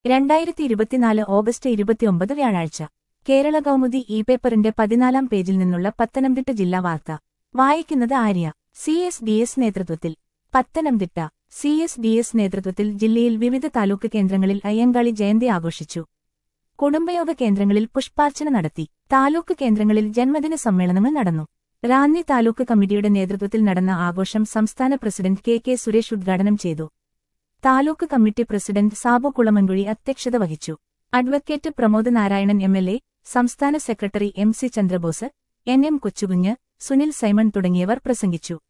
രണ്ടായിരത്തി ഇരുപത്തിനാല് ഓഗസ്റ്റ് ഇരുപത്തിയൊമ്പത് വ്യാഴാഴ്ച കേരള കൗമുദി ഇ പേപ്പറിന്റെ പതിനാലാം പേജിൽ നിന്നുള്ള പത്തനംതിട്ട ജില്ലാ വാർത്ത വായിക്കുന്നത് Arya C S D S നേതൃത്വത്തിൽ Pathanamthitta C S D S നേതൃത്വത്തിൽ ജില്ലയിൽ വിവിധ താലൂക്ക് കേന്ദ്രങ്ങളിൽ അയ്യങ്കാളി ജയന്തി ആഘോഷിച്ചു കുടുംബയോഗ കേന്ദ്രങ്ങളിൽ പുഷ്പാർച്ചന നടത്തി താലൂക്ക് കേന്ദ്രങ്ങളിൽ ജന്മദിന സമ്മേളനങ്ങൾ നടന്നു റാന്നി താലൂക്ക് കമ്മിറ്റിയുടെ നേതൃത്വത്തിൽ നടന്ന ആഘോഷം സംസ്ഥാന പ്രസിഡന്റ് കെ കെ സുരേഷ് ഉദ്ഘാടനം ചെയ്തു താലൂക്ക് കമ്മിറ്റി പ്രസിഡന്റ് സാബു കുളമൻകുഴി അധ്യക്ഷത വഹിച്ചു advocate Pramod Narayanan M L A സംസ്ഥാന secretary M C Chandrabose N M Kochukunju Sunil Simon തുടങ്ങിയവർ പ്രസംഗിച്ചു